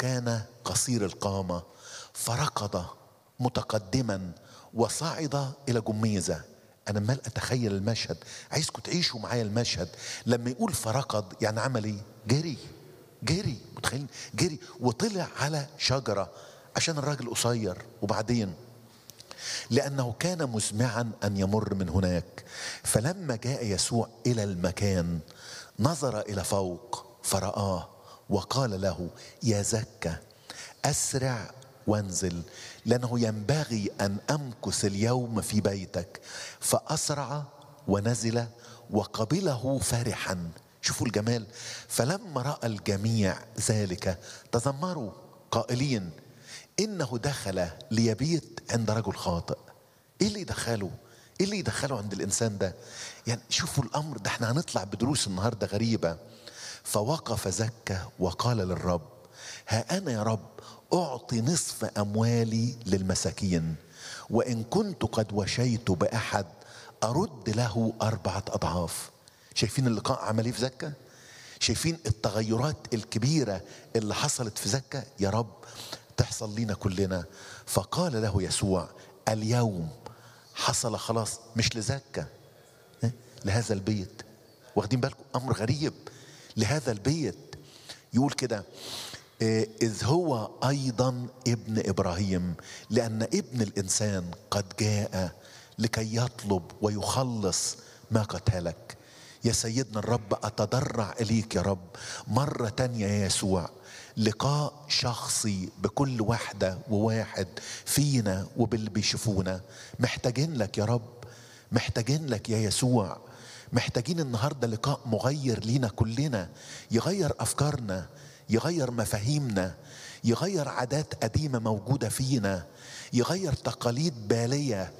كان قصير القامة فركض متقدما وصعد إلى جميزة أنا مال أتخيل المشهد عايزكم تعيشوا معايا المشهد لما يقول فركض يعني عمل إيه؟ جري جري متخيلين جري وطلع على شجرة عشان الراجل قصير وبعدين لأنه كان مزمعا أن يمر من هناك فلما جاء يسوع إلى المكان نظر إلى فوق فرآه وقال له يا زكى أسرع وانزل لأنه ينبغي أن أمكث اليوم في بيتك فأسرع ونزل وقبله فرحا شوفوا الجمال فلما رأى الجميع ذلك تذمروا قائلين إنه دخل ليبيت عند رجل خاطئ إيه اللي دخله إيه اللي يدخله عند الإنسان ده يعني شوفوا الأمر ده احنا هنطلع بدروس النهاردة غريبة فوقف زكى وقال للرب ها أنا يا رب أعطي نصف أموالي للمساكين وإن كنت قد وشيت بأحد أرد له أربعة أضعاف شايفين اللقاء عمل ايه في زكا شايفين التغيرات الكبيرة اللي حصلت في زكا يا رب تحصل لينا كلنا فقال له يسوع اليوم حصل خلاص مش لزكا لهذا البيت واخدين بالكم أمر غريب لهذا البيت يقول كده إذ هو أيضا ابن إبراهيم لأن ابن الإنسان قد جاء لكي يطلب ويخلص ما قد هلك يا سيدنا الرب أتضرع إليك يا رب مرة تانية يا يسوع لقاء شخصي بكل واحدة وواحد فينا وباللي بيشوفونا محتاجين لك يا رب محتاجين لك يا يسوع محتاجين النهارده لقاء مغير لينا كلنا يغير افكارنا يغير مفاهيمنا يغير عادات قديمه موجوده فينا يغير تقاليد باليه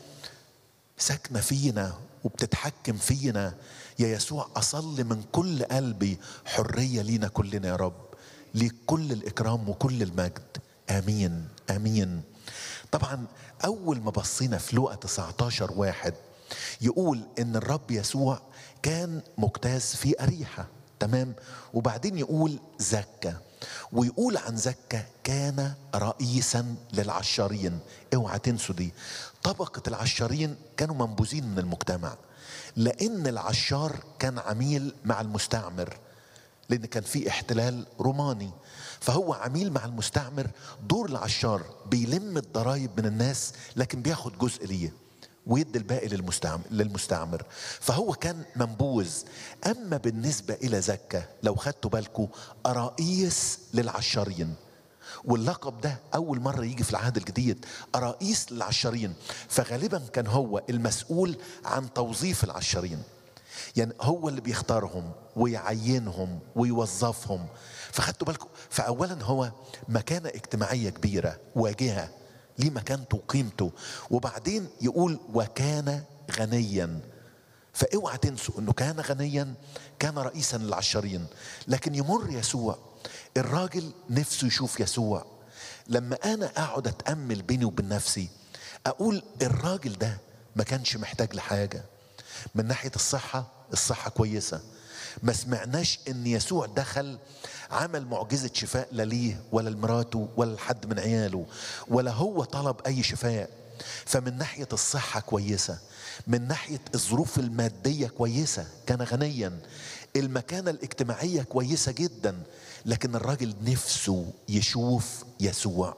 ساكنه فينا وبتتحكم فينا يا يسوع اصلي من كل قلبي حريه لينا كلنا يا رب ليك كل الاكرام وكل المجد امين امين طبعا اول ما بصينا في لوقا 19 واحد يقول ان الرب يسوع كان مجتاز في اريحه تمام وبعدين يقول زكى ويقول عن زكى كان رئيسا للعشارين اوعى تنسوا دي طبقة العشارين كانوا منبوذين من المجتمع لأن العشار كان عميل مع المستعمر لأن كان في احتلال روماني فهو عميل مع المستعمر دور العشار بيلم الضرائب من الناس لكن بياخد جزء ليه ويدي الباقي للمستعمر, للمستعمر فهو كان منبوذ اما بالنسبه الى زكا لو خدتوا بالكم رئيس للعشارين واللقب ده اول مره يجي في العهد الجديد رئيس للعشارين فغالبا كان هو المسؤول عن توظيف العشارين يعني هو اللي بيختارهم ويعينهم ويوظفهم فخدتوا بالكم فاولا هو مكانه اجتماعيه كبيره واجهه ليه مكانته وقيمته وبعدين يقول وكان غنيا فاوعى تنسوا انه كان غنيا كان رئيسا للعشرين لكن يمر يسوع الراجل نفسه يشوف يسوع لما انا اقعد اتامل بيني وبين نفسي اقول الراجل ده ما كانش محتاج لحاجه من ناحيه الصحه الصحه كويسه ما سمعناش ان يسوع دخل عمل معجزة شفاء لا ليه ولا لمراته ولا لحد من عياله ولا هو طلب أي شفاء فمن ناحية الصحة كويسة من ناحية الظروف المادية كويسة كان غنيا المكانة الاجتماعية كويسة جدا لكن الراجل نفسه يشوف يسوع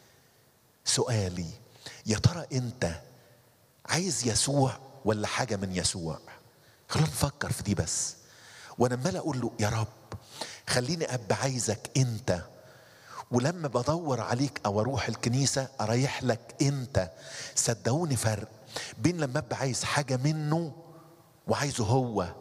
سؤالي يا ترى انت عايز يسوع ولا حاجة من يسوع خلينا نفكر في دي بس وانا عمال اقول له يا رب خليني ابقى عايزك انت ولما بدور عليك او اروح الكنيسه اريح لك انت صدقوني فرق بين لما ابقى عايز حاجه منه وعايزه هو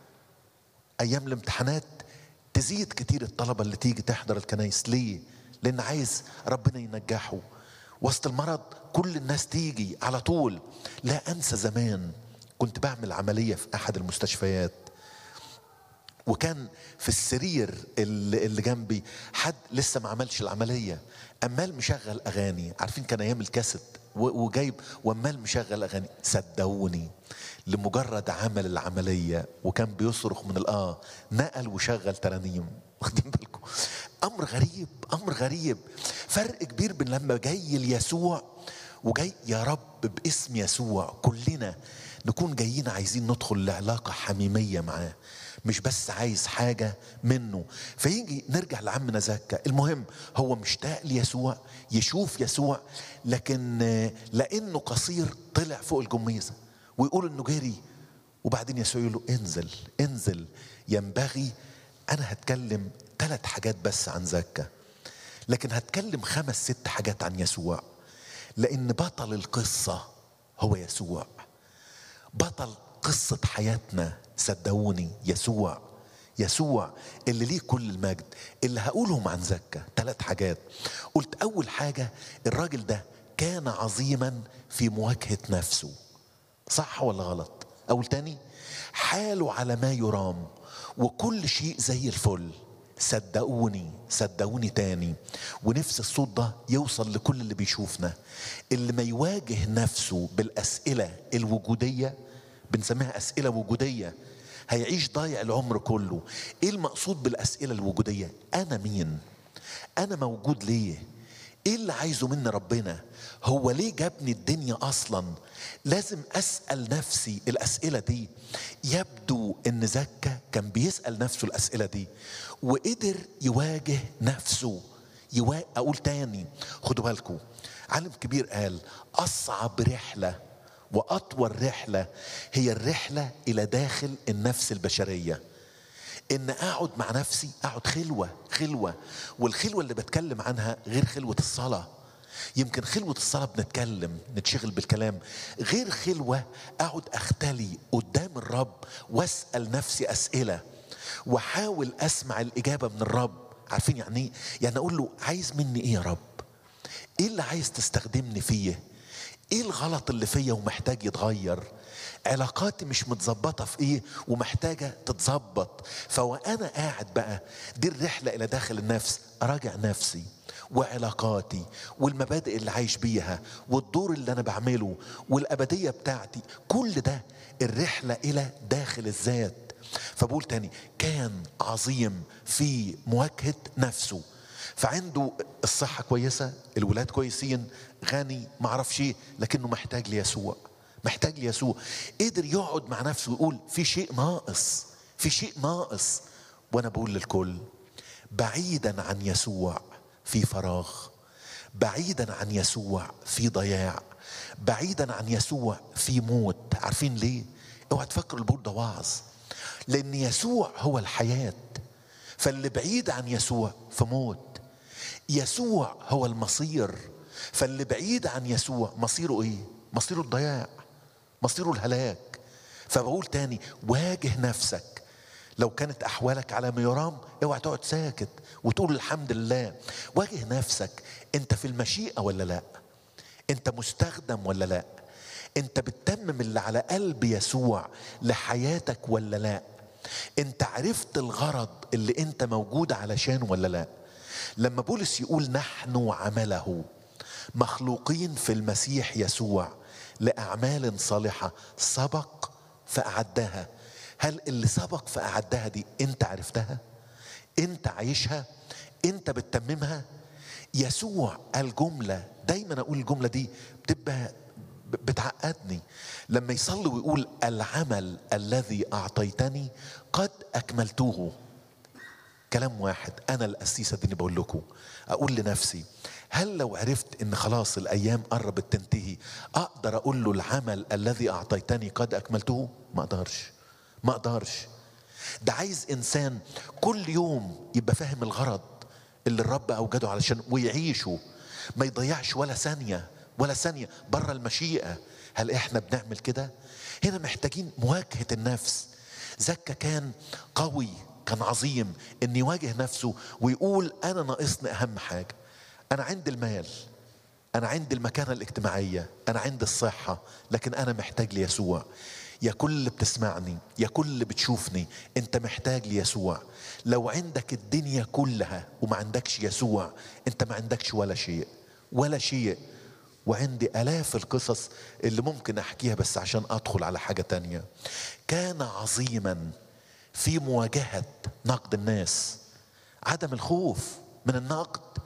ايام الامتحانات تزيد كتير الطلبه اللي تيجي تحضر الكنايس ليه لان عايز ربنا ينجحه وسط المرض كل الناس تيجي على طول لا انسى زمان كنت بعمل عمليه في احد المستشفيات وكان في السرير اللي, اللي جنبي حد لسه ما عملش العمليه امال مشغل اغاني عارفين كان ايام الكاسيت وجايب وامال مشغل اغاني صدقوني لمجرد عمل العمليه وكان بيصرخ من الاه نقل وشغل ترانيم واخدين بالكم امر غريب امر غريب فرق كبير بين لما جاي ليسوع وجاي يا رب باسم يسوع كلنا نكون جايين عايزين ندخل لعلاقه حميميه معاه مش بس عايز حاجة منه فيجي نرجع لعمنا زكا المهم هو مشتاق ليسوع يشوف يسوع لكن لأنه قصير طلع فوق الجميزة ويقول انه جري وبعدين يسوع يقول له انزل انزل ينبغي انا هتكلم ثلاث حاجات بس عن زكا لكن هتكلم خمس ست حاجات عن يسوع لان بطل القصه هو يسوع بطل قصه حياتنا صدقوني يسوع يسوع اللي ليه كل المجد اللي هقولهم عن زكا ثلاث حاجات قلت اول حاجه الراجل ده كان عظيما في مواجهه نفسه صح ولا غلط اول تاني حاله على ما يرام وكل شيء زي الفل صدقوني صدقوني تاني ونفس الصوت ده يوصل لكل اللي بيشوفنا اللي ما يواجه نفسه بالأسئلة الوجودية بنسميها أسئلة وجودية هيعيش ضايع العمر كله ايه المقصود بالأسئلة الوجودية أنا مين أنا موجود ليه ايه اللي عايزه مني ربنا هو ليه جابني الدنيا اصلا لازم اسال نفسي الاسئله دي يبدو ان زكا كان بيسال نفسه الاسئله دي وقدر يواجه نفسه يوا... اقول تاني خدوا بالكم عالم كبير قال اصعب رحله واطول رحله هي الرحله الى داخل النفس البشريه ان اقعد مع نفسي اقعد خلوه خلوه والخلوه اللي بتكلم عنها غير خلوه الصلاه يمكن خلوة الصلاة بنتكلم نتشغل بالكلام غير خلوة أقعد أختلي قدام الرب وأسأل نفسي أسئلة وأحاول أسمع الإجابة من الرب عارفين يعني إيه؟ يعني أقول له عايز مني إيه يا رب؟ إيه اللي عايز تستخدمني فيه؟ إيه الغلط اللي فيا ومحتاج يتغير؟ علاقاتي مش متظبطة في ايه ومحتاجة تتظبط فوانا قاعد بقى دي الرحلة الى داخل النفس اراجع نفسي وعلاقاتي والمبادئ اللي عايش بيها والدور اللي انا بعمله والابدية بتاعتي كل ده الرحلة الى داخل الذات فبقول تاني كان عظيم في مواجهة نفسه فعنده الصحة كويسة الولاد كويسين غني معرفش ايه لكنه محتاج ليسوع محتاج ليسوع قدر يقعد مع نفسه ويقول في شيء ناقص في شيء ناقص وانا بقول للكل بعيدا عن يسوع في فراغ بعيدا عن يسوع في ضياع بعيدا عن يسوع في موت عارفين ليه اوعى تفكروا البول ده وعظ لان يسوع هو الحياه فاللي بعيد عن يسوع في موت يسوع هو المصير فاللي بعيد عن يسوع مصيره ايه مصيره الضياع مصيره الهلاك فبقول تاني واجه نفسك لو كانت احوالك على ما يرام اوعى تقعد ساكت وتقول الحمد لله واجه نفسك انت في المشيئه ولا لا انت مستخدم ولا لا انت بتتمم اللي على قلب يسوع لحياتك ولا لا انت عرفت الغرض اللي انت موجود علشان ولا لا لما بولس يقول نحن عمله مخلوقين في المسيح يسوع لأعمال صالحة سبق فأعدها هل اللي سبق فأعدها دي أنت عرفتها؟ أنت عايشها؟ أنت بتتممها؟ يسوع الجملة دايما أقول الجملة دي بتبقى بتعقدني لما يصلي ويقول العمل الذي أعطيتني قد أكملته كلام واحد أنا القسيسة دي اللي بقول لكم أقول لنفسي هل لو عرفت ان خلاص الايام قربت تنتهي اقدر اقول له العمل الذي اعطيتني قد اكملته ما اقدرش ما اقدرش ده عايز انسان كل يوم يبقى فاهم الغرض اللي الرب اوجده علشان ويعيشه ما يضيعش ولا ثانيه ولا ثانيه بره المشيئه هل احنا بنعمل كده هنا محتاجين مواجهه النفس زكا كان قوي كان عظيم ان يواجه نفسه ويقول انا ناقصني اهم حاجه أنا عندي المال أنا عندي المكانة الاجتماعية أنا عندي الصحة لكن أنا محتاج ليسوع يا كل اللي بتسمعني يا كل اللي بتشوفني أنت محتاج ليسوع لو عندك الدنيا كلها وما عندكش يسوع أنت ما عندكش ولا شيء ولا شيء وعندي آلاف القصص اللي ممكن أحكيها بس عشان أدخل على حاجة تانية كان عظيما في مواجهة نقد الناس عدم الخوف من النقد